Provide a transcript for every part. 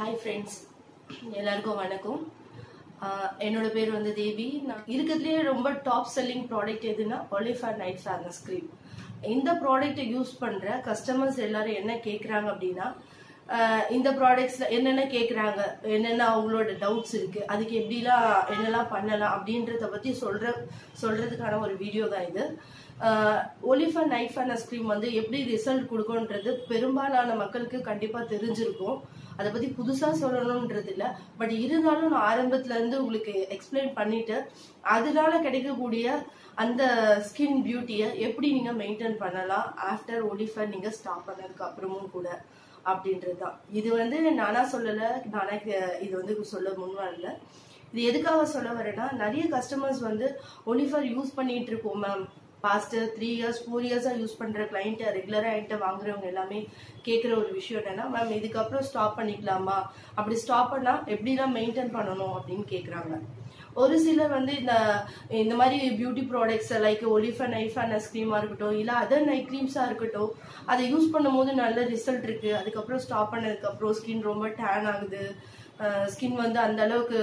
hi friends எல்லாருக்கும் வணக்கம் ஆஹ் என்னோட பேர் வந்து தேவி நான் இருக்கிறதுலே ரொம்ப டாப் செல்லிங் ப்ராடக்ட் எதுனா ஒலிஃபர் நைட் ஃபேர்னஸ் க்ரீம் இந்த ப்ராடக்ட்டை யூஸ் பண்ற கஸ்டமர்ஸ் எல்லாரும் என்ன கேட்குறாங்க அப்படின்னா ஆஹ் இந்த ப்ராடக்ட்ஸ்ல என்னென்ன கேட்குறாங்க என்னென்ன அவங்களோட டவுட்ஸ் இருக்கு அதுக்கு எப்படிலாம் என்னெல்லாம் பண்ணலாம் அப்படின்றத பத்தி சொல்ற சொல்றதுக்கான ஒரு வீடியோ தான் இது ஒலிஃபர் நைட் ஃபேர்னஸ் க்ரீம் வந்து எப்படி ரிசல்ட் கொடுக்கும்ன்றது பெரும்பாலான மக்களுக்கு கண்டிப்பா தெரிஞ்சிருக்கும் அதை பத்தி புதுசா சொல்லணும்ன்றது இல்ல பட் இருந்தாலும் நான் ஆரம்பத்துல இருந்து உங்களுக்கு எக்ஸ்பிளைன் பண்ணிட்டு அதனால கிடைக்கக்கூடிய அந்த ஸ்கின் பியூட்டியை எப்படி நீங்க மெயின்டைன் பண்ணலாம் ஆஃப்டர் ஒலிஃபர் நீங்க ஸ்டாப் பண்ணதுக்கு அப்புறமும் கூட அப்படின்றது தான் இது வந்து நானா சொல்லல நானா கே- இது வந்து சொல்ல முன் வரல இது எதுக்காக சொல்ல வரேன்னா நிறைய கஸ்டமர்ஸ் வந்து ஒலிஃபர் யூஸ் பண்ணிட்டு இருக்கோம் ma'am past three years four இயர்ஸாக யூஸ் பண்ணுற கிளைண்ட்டை ரெகுலராக என்கிட்ட வாங்குறவங்க எல்லாமே கேட்குற ஒரு விஷயம் என்னன்னா மேம் இதுக்கப்புறம் ஸ்டாப் பண்ணிக்கலாமா அப்படி ஸ்டாப் பண்ணால் எப்படிலாம் மெயின்டைன் பண்ணணும் அப்படின்னு கேட்குறாங்க ஒரு சிலர் வந்து இந்த இந்த மாதிரி பியூட்டி ப்ராடக்ட்ஸ் லைக் ஒலிஃபன் ஐஃபன் ஸ்க்ரீமாக இருக்கட்டும் இல்லை அதர் நைட் க்ரீம்ஸாக இருக்கட்டும் அதை யூஸ் பண்ணும்போது நல்ல ரிசல்ட் இருக்கு அதுக்கப்புறம் ஸ்டாப் பண்ணதுக்கப்புறம் ஸ்கின் ரொம்ப டேன் ஆகுது ஸ்கின் வந்து அந்த அளவுக்கு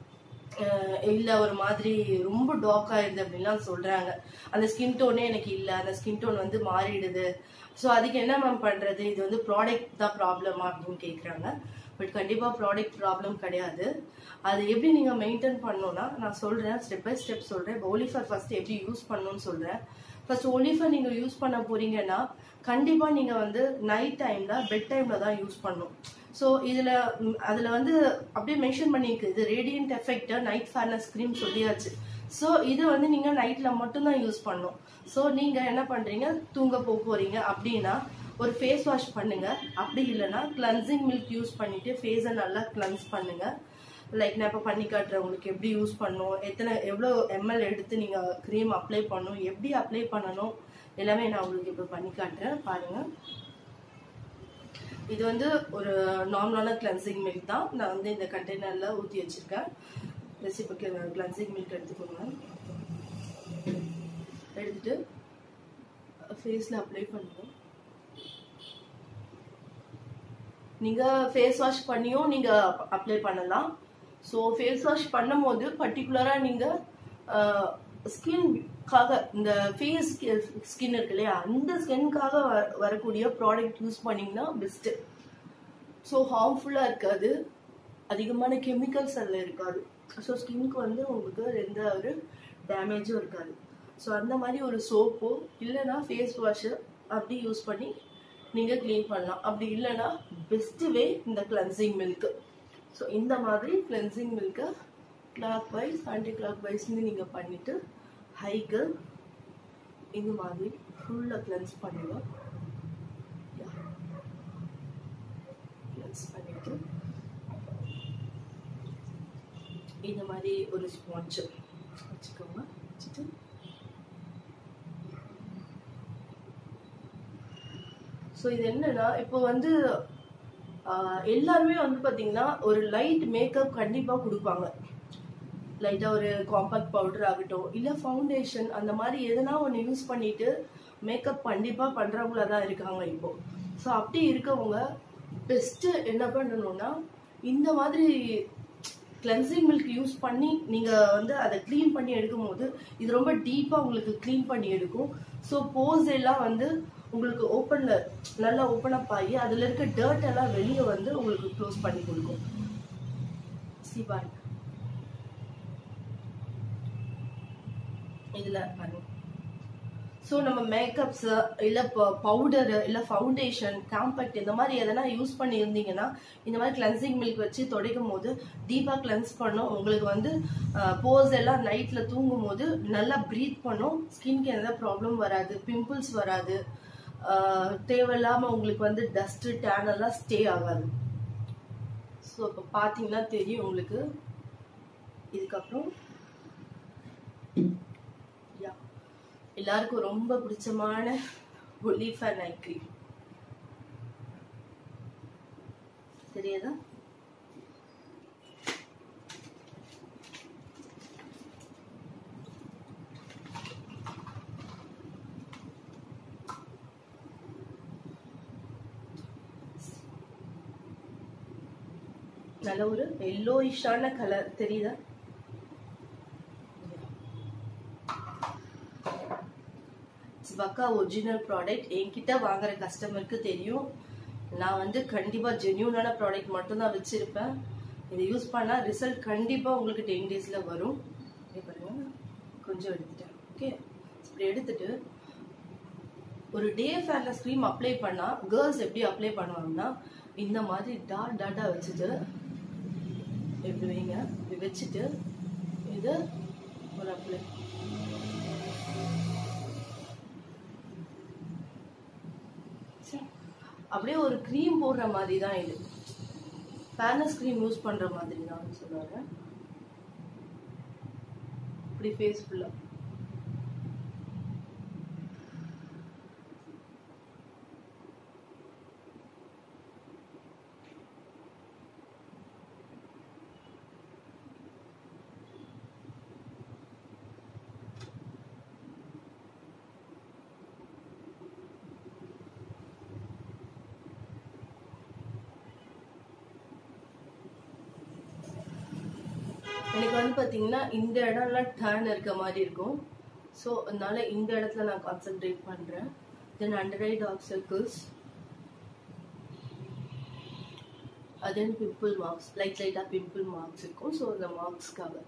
அஹ் இல்ல ஒரு மாதிரி ரொம்ப டாக் ஆயிடுது அப்படின்லாம் சொல்றாங்க அந்த ஸ்கின் டோனே எனக்கு இல்ல அந்த ஸ்கின் டோன் வந்து மாறிடுது ஸோ அதுக்கு என்ன மேம் பண்றது இது வந்து ப்ராடக்ட் தான் ப்ராப்ளமா அப்படின்னு கேக்குறாங்க பட் கண்டிப்பா ப்ராடக்ட் ப்ராப்ளம் கிடையாது அது எப்படி நீங்க மெயின்டைன் பண்ணணும்னா நான் சொல்றேன் ஸ்டெப் பை ஸ்டெப் சொல்றேன் ஒலிஃபர் ஃபர்ஸ்ட் எப்படி யூஸ் பண்ணணும்னு சொல்றேன் ஃபர்ஸ்ட் ஒலிஃபர் நீங்க யூஸ் பண்ண போறீங்கன்னா கண்டிப்பா நீங்க வந்து நைட் டைம்ல பெட் டைம்ல தான் யூஸ் பண்ணணும் ஸோ இதுல ம், அதுல வந்து அப்படியே மென்ஷன் பண்ணியிருக்கு இது radiant effect night fairness cream சொல்லியாச்சு ஸோ இது வந்து நீங்க நைட்ல மட்டும்தான் யூஸ் பண்ணணும் ஸோ நீங்க என்ன பண்றீங்க தூங்க போக போறீங்க அப்படின்னா ஒரு ஃபேஸ் வாஷ் பண்ணுங்க அப்படி இல்லைன்னா கிளன்சிங் மில்க் யூஸ் பண்ணிட்டு ஃபேஸை நல்லா கிளன்ஸ் பண்ணுங்க லைக் நான் இப்போ பண்ணி காட்டுறேன் உங்களுக்கு எப்படி யூஸ் பண்ணணும் எத்தனை எவ்வளோ எம்எல் எடுத்து நீங்கள் க்ரீம் அப்ளை பண்ணணும் எப்படி அப்ளை பண்ணணும் எல்லாமே நான் உங்களுக்கு இப்போ பண்ணி காட்டுறேன் பாருங்க இது வந்து ஒரு நார்மலான கிளன்சிங் மில்க் தான் நான் வந்து இந்த கண்டெய்னரில் ஊற்றி வச்சிருக்கேன் ரெசிபிக்கு கிளன்சிங் மில்க் எடுத்துக்கோங்க எடுத்துட்டு ஃபேஸில் அப்ளை பண்ணுவோம் நீங்க ஃபேஸ் வாஷ் பண்ணியும் நீங்க அப்ளை பண்ணலாம் ஸோ ஃபேஸ் வாஷ் பண்ணும்போது பர்டிகுலரா நீங்க ஸ்கின்காக இந்த ஃபேஸ் ஸ்கின் இருக்கு இல்லையா அந்த ஸ்கின்காக வரக்கூடிய ப்ராடக்ட் யூஸ் பண்ணீங்கன்னா பெஸ்ட் ஸோ ஹார்ம்ஃபுல்லாக இருக்காது அதிகமான கெமிக்கல்ஸ் அதில் இருக்காது ஸோ ஸ்கின்க்கு வந்து உங்களுக்கு எந்த ஒரு டேமேஜும் இருக்காது ஸோ அந்த மாதிரி ஒரு சோப்போ இல்லைன்னா ஃபேஸ் வாஷு அப்படி யூஸ் பண்ணி நீங்கள் க்ளீன் பண்ணலாம் அப்படி இல்லைன்னா பெஸ்ட் வே இந்த கிளென்சிங் மில்க்கு ஸோ இந்த மாதிரி கிளென்சிங் மில்க்கை கிளாக் வைஸ் ஆன்டி கிளாக் வைஸ்னு நீங்கள் பண்ணிவிட்டு ஹைக்கு இந்த மாதிரி ஃபுல்லாக கிளென்ஸ் பண்ணுங்க கிளென்ஸ் பண்ணிட்டு இந்த மாதிரி ஒரு ஸ்பாஞ்சு வச்சுக்கோங்க வச்சுட்டு ஸோ இது என்னன்னா இப்போ வந்து ஆஹ், எல்லாருமே வந்து பாத்தீங்கன்னா ஒரு லைட் மேக்கப் கண்டிப்பா கொடுப்பாங்க லைட்டா ஒரு காம்பாக்ட் பவுடர் ஆகட்டும் இல்ல ஃபவுண்டேஷன் அந்த மாதிரி எதனா ஒன்று யூஸ் பண்ணிட்டு மேக்கப் கண்டிப்பா பண்றவங்களா தான் இருக்காங்க இப்போ ஸோ அப்படி இருக்கவங்க பெஸ்ட் என்ன பண்ணணும்னா இந்த மாதிரி கிளென்சிங் மில்க் யூஸ் பண்ணி நீங்க வந்து அதை க்ளீன் பண்ணி எடுக்கும் போது இது ரொம்ப டீப்பா உங்களுக்கு க்ளீன் பண்ணி எடுக்கும் ஸோ போஸ் எல்லாம் வந்து உங்களுக்கு ஓப்பன்ல நல்லா ஓப்பன் அப் ஆகி அதுல இருக்க டர்ட் எல்லாம் வெளியே வந்து உங்களுக்கு க்ளோஸ் பண்ணி கொடுக்கும் See பாருங்க இதுல பாருங்க ஸோ நம்ம மேக்கப்ஸ் இல்ல பவுடர் இல்ல ஃபவுண்டேஷன் காம்பேக்ட் இந்த மாதிரி எதனா யூஸ் பண்ணி இருந்தீங்கன்னா இந்த மாதிரி கிளென்சிங் மில்க் வச்சு துடைக்கும் போது டீப்பா கிளென்ஸ் பண்ணும் உங்களுக்கு வந்து போஸ் எல்லாம் நைட்ல தூங்கும் போது நல்லா ப்ரீத் பண்ணும் ஸ்கின்க்கு எந்த ப்ராப்ளம் வராது பிம்பிள்ஸ் வராது ஆஹ் தேவையில்லாம உங்களுக்கு வந்து டஸ்ட் டேன் எல்லாம் ஸ்டே ஆகாது ஸோ இப்போ பார்த்தீங்கன்னா தெரியும் உங்களுக்கு இதுக்கப்புறம் யா எல்லாருக்கும் ரொம்ப பிடிச்சமான ஒலிஃபர் நைட் க்ரீம் தெரியாதா நல்ல ஒரு எல்லோயிஷான கலர் தெரியுதா பக்கா ஒரிஜினல் ப்ராடக்ட் என்கிட்ட வாங்குற கஸ்டமருக்கு தெரியும் நான் வந்து கண்டிப்பா ஜென்யூனான ப்ராடக்ட் மட்டும்தான் வச்சிருப்பேன் இதை யூஸ் பண்ணா ரிசல்ட் கண்டிப்பா உங்களுக்கு டென் டேஸ்ல வரும் இங்க பாருங்க கொஞ்சம் எடுத்துட்டேன் ஓகே இப்படி எடுத்துட்டு ஒரு டே ஃபேர்னஸ் க்ரீம் அப்ளை பண்ணா கேர்ள்ஸ் எப்படி அப்ளை பண்ணுவாங்கன்னா இந்த மாதிரி டாட் டாட்டா வச்சுட்டு இப்படி வைங்க இப்படி வச்சுட்டு இது ஒரு அப்ளை அப்படியே ஒரு க்ரீம் போடுற மாதிரி தான் இது ஃபேர்னஸ் க்ரீம் யூஸ் பண்ற மாதிரி தான் சொல்லுவாங்க இப்படி ஃபேஸ் ஃபுல்லா எனக்கு வந்து பாத்தீங்கன்னா இந்த இடம்லாம் டேர்ன் இருக்க மாதிரி இருக்கும் ஸோ அதனால இந்த இடத்துல நான் கான்சென்ட்ரேட் பண்றேன் then under eye dark circles அதன் பிம்பிள் மார்க்ஸ் லைட் லைட்டாக பிம்பிள் மார்க்ஸ் இருக்கும் ஸோ அந்த மார்க்ஸ்க்காக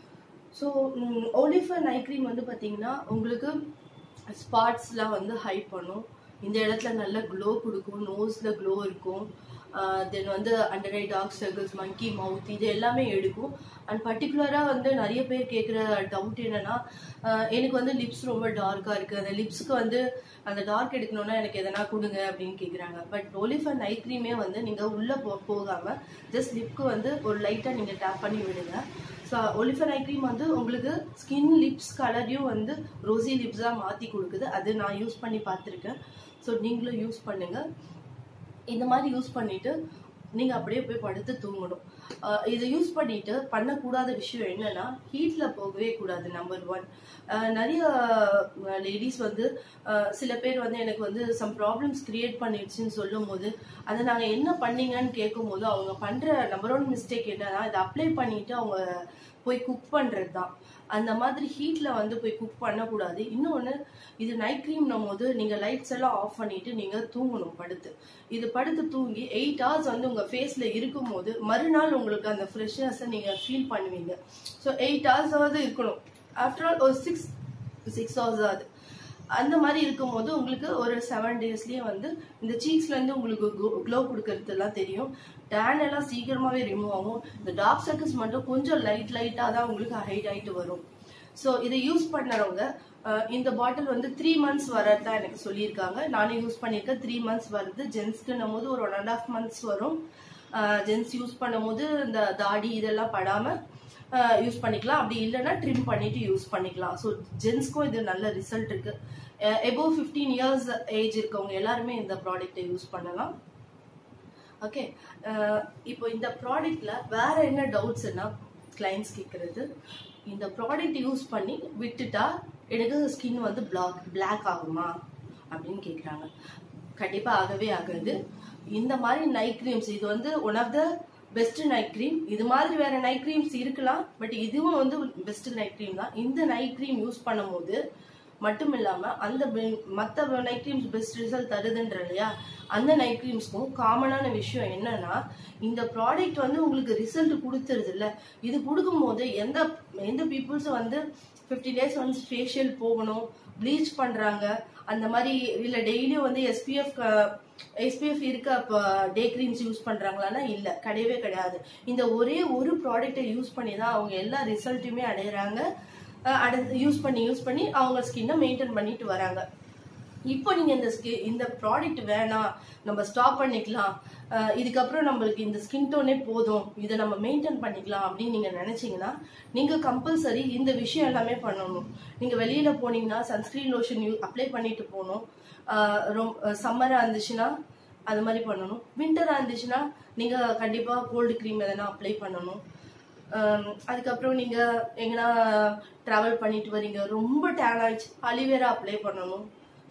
ஸோ ஓலிஃபர் நைட் க்ரீம் வந்து பார்த்தீங்கன்னா உங்களுக்கு ஸ்பாட்ஸ்லாம் வந்து ஹைட் பண்ணும் இந்த இடத்துல நல்ல க்ளோ கொடுக்கும் நோஸில் க்ளோ இருக்கும் தென் வந்து under eye dark circles monkey mouth இது எல்லாமே எடுக்கும் அண்ட் பர்டிகுலராக வந்து நிறைய பேர் கேட்குற டவுட் என்னன்னா ஆஹ் எனக்கு வந்து லிப்ஸ் ரொம்ப டார்க்காக இருக்குது அந்த லிப்ஸுக்கு வந்து அந்த டார்க் எடுக்கணும்னா எனக்கு எதனா கொடுங்க அப்படின்னு கேட்குறாங்க பட் ஒலிஃபர் நைட் க்ரீமே வந்து நீங்கள் உள்ளே போ போகாமல் ஜஸ்ட் லிப்க்கு வந்து ஒரு லைட்டாக நீங்கள் டேப் பண்ணி விடுங்க ஸோ ஒலிஃபர் நைட் க்ரீம் வந்து உங்களுக்கு ஸ்கின் லிப்ஸ் கலரையும் வந்து ரோசி லிப்ஸாக மாற்றி கொடுக்குது அது நான் யூஸ் பண்ணி பார்த்துருக்கேன் ஸோ நீங்களும் யூஸ் பண்ணுங்கள் இந்த மாதிரி யூஸ் பண்ணிட்டு நீங்க அப்படியே போய் படுத்து தூங்கணும் ஆஹ் இதை யூஸ் பண்ணிட்டு பண்ணக்கூடாத விஷயம் என்னன்னா ஹீட்ல போகவே கூடாது நம்பர் ஒன் நிறைய லேடிஸ் வந்து ஆஹ் சில பேர் வந்து எனக்கு வந்து சம் ப்ராப்ளம்ஸ் கிரியேட் பண்ணிடுச்சுன்னு சொல்லும் போது அதை நாங்க என்ன பண்ணீங்கன்னு கேட்கும் போது அவங்க பண்ற நம்பர் ஒன் மிஸ்டேக் என்னன்னா இதை அப்ளை பண்ணிட்டு அவங்க போய் குக் பண்றது தான் அந்த மாதிரி ஹீட்ல வந்து போய் குக் பண்ணக்கூடாது இன்னொன்று இது நைட் க்ரீம்னும் போது நீங்க லைட்ஸ் எல்லாம் ஆஃப் பண்ணிட்டு நீங்க தூங்கணும் படுத்து இது படுத்து தூங்கி எயிட் ஹவர்ஸ் வந்து உங்க ஃபேஸ்ல இருக்கும் போது மறுநாள் உங்களுக்கு அந்த ஃப்ரெஷ்னஸை நீங்க ஃபீல் பண்ணுவீங்க ஸோ எயிட் ஹவர்ஸாவது இருக்கணும் ஆஃப்டர் ஆல் ஒரு சிக்ஸ் சிக்ஸ் ஹவர்ஸ் ஆகுது அந்த மாதிரி இருக்கும்போது உங்களுக்கு ஒரு செவன் டேஸ்லயே வந்து இந்த சீக்ஸ்ல இருந்து உங்களுக்கு க்ளோ கொடுக்கறது எல்லாம் தெரியும் டேன் எல்லாம் சீக்கிரமாவே ரிமூவ் ஆகும் இந்த டார்க் சர்க்கிள்ஸ் மட்டும் கொஞ்சம் லைட் லைட்டா தான் உங்களுக்கு ஹைட் ஆயிட்டு வரும் ஸோ இதை யூஸ் பண்ணுறவங்க இந்த பாட்டில் வந்து த்ரீ மந்த்ஸ் வரதான் எனக்கு சொல்லியிருக்காங்க நானும் யூஸ் பண்ணியிருக்கேன் த்ரீ மந்த்ஸ் வருது ஜென்ஸ்க்குன்னும் போது ஒரு ஒன் அண்ட் ஆஃப் மந்த்ஸ் வரும் ஜென்ஸ் யூஸ் பண்ணும்போது இந்த தாடி இதெல்லாம் படாம யூஸ் பண்ணிக்கலாம் அப்படி இல்லைன்னா ட்ரிம் பண்ணிட்டு யூஸ் பண்ணிக்கலாம் ஸோ ஜென்ஸ்க்கும் இது நல்ல ரிசல்ட் இருக்கு எபோவ் ஃபிஃப்டீன் இயர்ஸ் ஏஜ் இருக்கவங்க எல்லாருமே இந்த ப்ராடக்ட்டை யூஸ் பண்ணலாம் ஓகே இப்போ இந்த ப்ராடக்ட்ல வேற என்ன டவுட்ஸ்னா கிளைண்ட்ஸ் கேட்கறது இந்த ப்ராடக்ட் யூஸ் பண்ணி விட்டுட்டா எனக்கு ஸ்கின் வந்து பிளாக் பிளாக் ஆகுமா அப்படின்னு கேட்குறாங்க கண்டிப்பாக ஆகவே ஆகாது இந்த மாதிரி நைட் க்ரீம்ஸ் இது வந்து one of the best night cream இது மாதிரி வேற நைட் க்ரீம்ஸ் இருக்கலாம் பட் இதுவும் வந்து பெஸ்ட் நைட் க்ரீம் தான் இந்த நைட் க்ரீம் யூஸ் பண்ணும்போது மட்டும் இல்லாம அந்த மற்ற நைட் க்ரீம்ஸ் பெஸ்ட் ரிசல்ட் தருதுன்ற இல்லையா அந்த நைட் க்ரீம்ஸ்க்கும் காமனான விஷயம் என்னன்னா இந்த ப்ராடக்ட் வந்து உங்களுக்கு ரிசல்ட் கொடுத்துருது இல்ல இது கொடுக்கும்போது எந்த எந்த பீப்புள்ஸும் வந்து ஃபிஃப்டி டேஸ் ஒன்ஸ் ஃபேஷியல் போகணும் ப்ளீச் பண்றாங்க அந்த மாதிரி இல்ல டெய்லியும் வந்து எஸ்பிஎஃப் எஸ்பிஎஃப் இருக்க டே க்ரீம்ஸ் யூஸ் பண்றாங்களான்னா இல்ல கிடையவே கிடையாது இந்த ஒரே ஒரு ப்ராடக்ட்டை யூஸ் பண்ணி தான் அவங்க எல்லா ரிசல்ட்டுமே அடையிறாங்க அடுத்து யூஸ் பண்ணி யூஸ் பண்ணி அவங்க ஸ்கின்னை மெயின்டைன் பண்ணிட்டு வராங்க இப்போ நீங்க இந்த ஸ்கி இந்த ப்ராடக்ட் வேணாம் நம்ம ஸ்டாப் பண்ணிக்கலாம் இதுக்கப்புறம் நம்மளுக்கு இந்த ஸ்கின் டோனே போதும் இதை நம்ம மெயின்டைன் பண்ணிக்கலாம் அப்படின்னு நீங்க நினைச்சீங்கன்னா நீங்க கம்பல்சரி இந்த விஷயம் எல்லாமே பண்ணணும் நீங்க வெளியில போனீங்கன்னா சன்ஸ்கிரீன் லோஷன் யூ அப்ளை பண்ணிட்டு போகணும் ரொம்ப சம்மரா இருந்துச்சுன்னா அது மாதிரி பண்ணணும் விண்டரா இருந்துச்சுன்னா நீங்க கண்டிப்பா கோல்டு க்ரீம் எதனா அப்ளை பண்ணணும் அதுக்கப்புறம் நீங்க எங்கன்னா டிராவல் பண்ணிட்டு வரீங்க ரொம்ப டேன் ஆயிடுச்சு அலிவேரா அப்ளை பண்ணணும்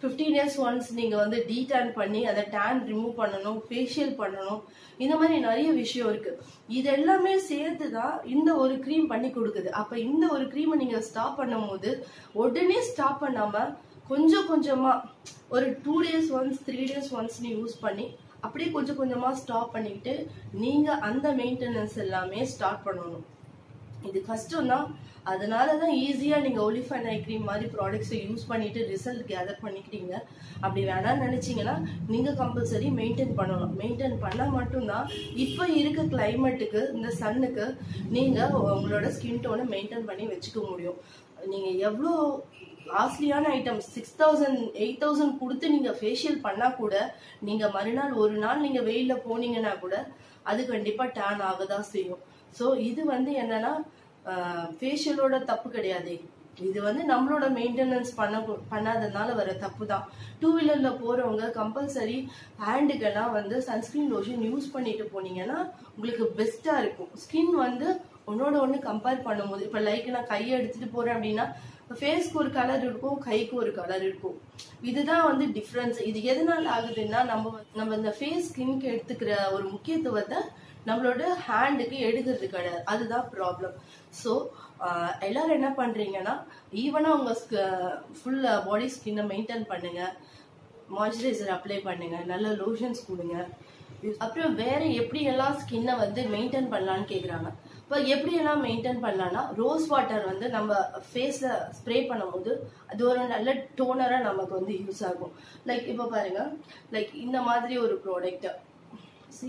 ஃபிஃப்டீன் இயர்ஸ் ஒன்ஸ் நீங்க வந்து டீடான் பண்ணி அதை டேன் ரிமூவ் பண்ணணும் ஃபேஷியல் பண்ணணும் இந்த மாதிரி நிறைய விஷயம் இருக்கு இது எல்லாமே சேர்த்து தான் இந்த ஒரு க்ரீம் பண்ணி கொடுக்குது அப்ப இந்த ஒரு க்ரீமை நீங்க ஸ்டாப் பண்ணும்போது உடனே ஸ்டாப் பண்ணாம கொஞ்சம் கொஞ்சமா ஒரு two days once three days once நீ யூஸ் பண்ணி அப்படியே கொஞ்சம் கொஞ்சமா ஸ்டாப் பண்ணிக்கிட்டு நீங்க அந்த மெயின்டெனன்ஸ் எல்லாமே ஸ்டார்ட் பண்ணணும் இது கஷ்டம் தான் அதனால தான் ஈஸியாக நீங்கள் ஒலிஃபன் ஐ க்ரீம் மாதிரி ப்ராடக்ட்ஸை யூஸ் பண்ணிட்டு ரிசல்ட் கேதர் பண்ணிக்கிறீங்க அப்படி வேணாம்னு நினச்சிங்கன்னா நீங்கள் கம்பல்சரி மெயின்டைன் பண்ணணும் மெயின்டைன் பண்ணால் மட்டும்தான் இப்போ இருக்க கிளைமேட்டுக்கு இந்த சன்னுக்கு நீங்கள் உங்களோட ஸ்கின் டோனை மெயின்டைன் பண்ணி வச்சுக்க முடியும் நீங்கள் எவ்வளோ காஸ்ட்லியான item six thousand eight thousand கொடுத்து நீங்கள் ஃபேஷியல் பண்ணால் கூட நீங்கள் மறுநாள் ஒரு நாள் நீங்கள் வெயிலில் போனீங்கன்னா கூட அது கண்டிப்பாக டேன் ஆக தான் செய்யும் ஸோ இது வந்து என்னன்னா ஃபேஷியலோட தப்பு கிடையாது இது வந்து நம்மளோட மெயின்டெனன்ஸ் பண்ண பண்ணாததுனால வர தப்பு தான் டூ வீலரில் போகிறவங்க கம்பல்சரி ஹேண்டுக்கெல்லாம் வந்து சன்ஸ்கிரீன் லோஷன் யூஸ் பண்ணிட்டு போனீங்கன்னா உங்களுக்கு பெஸ்ட்டாக இருக்கும் ஸ்கின் வந்து ஒன்னோட ஒன்று கம்பேர் பண்ணும்போது இப்போ லைக் நான் கையை எடுத்துகிட்டு போகிறேன் அப்படின்னா ஃபேஸ்க்கு ஒரு கலர் இருக்கும் கைக்கு ஒரு கலர் இருக்கும் இதுதான் வந்து டிஃப்ரென்ஸ் இது எதனால ஆகுதுன்னா நம்ம நம்ம இந்த ஃபேஸ் ஸ்கின்க்கு எடுத்துக்கிற ஒரு முக்கியத்துவத்தை நம்மளோட ஹேண்டுக்கு எடுக்கிறது கிடையாது அதுதான் ப்ராப்ளம் ஸோ எல்லாரும் என்ன பண்றீங்கன்னா ஈவனாக உங்கள் ஃபுல் பாடி ஸ்கின்னை மெயின்டைன் பண்ணுங்க மாய்ஸ்சரைசர் அப்ளை பண்ணுங்க நல்ல லோஷன்ஸ் கொடுங்க அப்புறம் வேற எப்படி எல்லாம் ஸ்கின்னை வந்து மெயின்டைன் பண்ணலான்னு கேட்குறாங்க இப்போ எப்படி எல்லாம் மெயின்டைன் பண்ணலாம்னா ரோஸ் வாட்டர் வந்து நம்ம ஃபேஸில் ஸ்ப்ரே பண்ணும்போது அது ஒரு நல்ல டோனராக நமக்கு வந்து யூஸ் ஆகும் லைக் இப்போ பாருங்க லைக் இந்த மாதிரி ஒரு ப்ராடக்ட் சி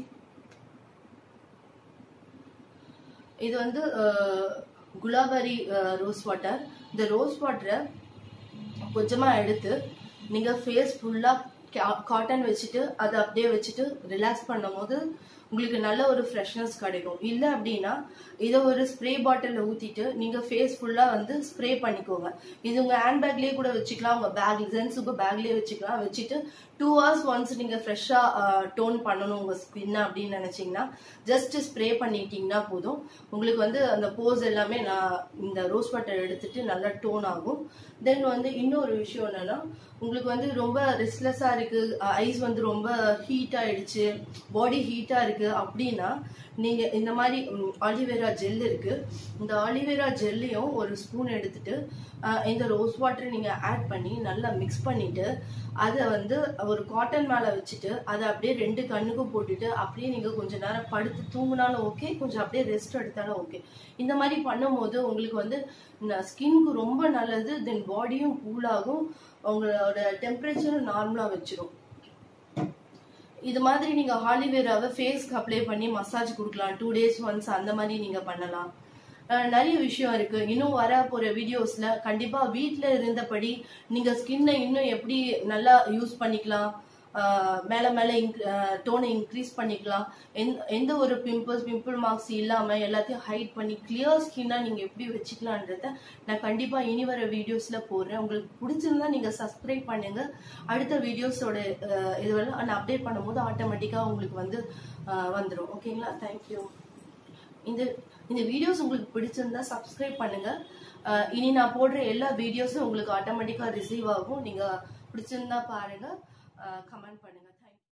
இது வந்து குலாபரி ரோஸ் வாட்டர் இந்த ரோஸ் வாட்டரை கொஞ்சமாக எடுத்து நீங்கள் ஃபேஸ் ஃபுல்லாக காட்டன் வச்சுட்டு அதை அப்படியே வச்சுட்டு ரிலாக்ஸ் பண்ணும் போது உங்களுக்கு நல்ல ஒரு ஃப்ரெஷ்னஸ் கிடைக்கும் இல்லை அப்படின்னா இதை ஒரு ஸ்ப்ரே பாட்டிலில் ஊற்றிட்டு நீங்கள் ஃபேஸ் ஃபுல்லாக வந்து ஸ்ப்ரே பண்ணிக்கோங்க இது உங்கள் ஹேண்ட்பேக்லேயே கூட வச்சுக்கலாம் உங்கள் பேக் ஜென்ஸ் உங்கள் பேக்லேயே வச்சுக்கலாம் வச்சுட்டு டூ ஹவர்ஸ் ஒன்ஸ் நீங்கள் ஃப்ரெஷ்ஷாக டோன் பண்ணணும் உங்கள் ஸ்கின்னை அப்படின்னு நினச்சிங்கன்னா ஜஸ்ட் ஸ்ப்ரே பண்ணிட்டீங்கன்னா போதும் உங்களுக்கு வந்து அந்த போஸ் எல்லாமே நான் இந்த ரோஸ் வாட்டர் எடுத்துட்டு நல்லா டோன் ஆகும் தென் வந்து இன்னொரு விஷயம் என்னன்னா உங்களுக்கு வந்து ரொம்ப ரெஸ்ட்லெஸ்ஸாக இருக்குது ஐஸ் வந்து ரொம்ப ஹீட் ஆயிடுச்சு பாடி ஹீட்டாக இருக்குது அப்படின்னா நீங்கள் இந்த மாதிரி ஆலிவேரா ஜெல் இருக்குது இந்த ஆலிவேரா ஜெல்லையும் ஒரு ஸ்பூன் எடுத்துட்டு இந்த ரோஸ் வாட்டர் நீங்கள் ஆட் பண்ணி நல்லா மிக்ஸ் பண்ணிவிட்டு அதை வந்து ஒரு காட்டன் மேலே வச்சுட்டு அதை அப்படியே ரெண்டு கண்ணுக்கும் போட்டுட்டு அப்படியே நீங்கள் கொஞ்சம் நேரம் படுத்து தூங்கினாலும் ஓகே கொஞ்சம் அப்படியே ரெஸ்ட் எடுத்தாலும் ஓகே இந்த மாதிரி பண்ணும்போது உங்களுக்கு வந்து ஸ்கின்க்கு ரொம்ப நல்லது தென் பாடியும் கூலாகும் உங்களோட டெம்பரேச்சரும் நார்மலாக வச்சிரும் இது மாதிரி நீங்க ஹாலிவேராவை ஃபேஸ்க்கு அப்ளை பண்ணி மசாஜ் கொடுக்கலாம் டூ டேஸ் ஒன்ஸ் அந்த மாதிரி நீங்க பண்ணலாம் நிறைய விஷயம் இருக்கு இன்னும் வர போற வீடியோஸ்ல கண்டிப்பா வீட்ல இருந்தபடி நீங்க ஸ்கின்னை இன்னும் எப்படி நல்லா யூஸ் பண்ணிக்கலாம் மேல மேல டோனை இன்க்ரீஸ் பண்ணிக்கலாம் எந்த ஒரு பிம்பிள்ஸ் பிம்பிள் மார்க்ஸ் இல்லாம எல்லாத்தையும் ஹைட் பண்ணி கிளியர் ஸ்கின்னா நீங்க எப்படி வச்சுக்கலான்றத நான் கண்டிப்பா இனி வர வீடியோஸ்ல போடுறேன் உங்களுக்கு பிடிச்சிருந்தா நீங்க சப்ஸ்கிரைப் பண்ணுங்க அடுத்த வீடியோஸோட இதுவெல்லாம் நான் அப்டேட் பண்ணும்போது ஆட்டோமேட்டிக்கா உங்களுக்கு வந்து வந்துடும் ஓகேங்களா தேங்க்யூ இந்த இந்த வீடியோஸ் உங்களுக்கு பிடிச்சிருந்தா சப்ஸ்கிரைப் பண்ணுங்க இனி நான் போடுற எல்லா வீடியோஸும் உங்களுக்கு ஆட்டோமேட்டிக்கா ரிசீவ் ஆகும் நீங்க பிடிச்சிருந்தா பாருங்க கமெண்ட் பண்ணுங்க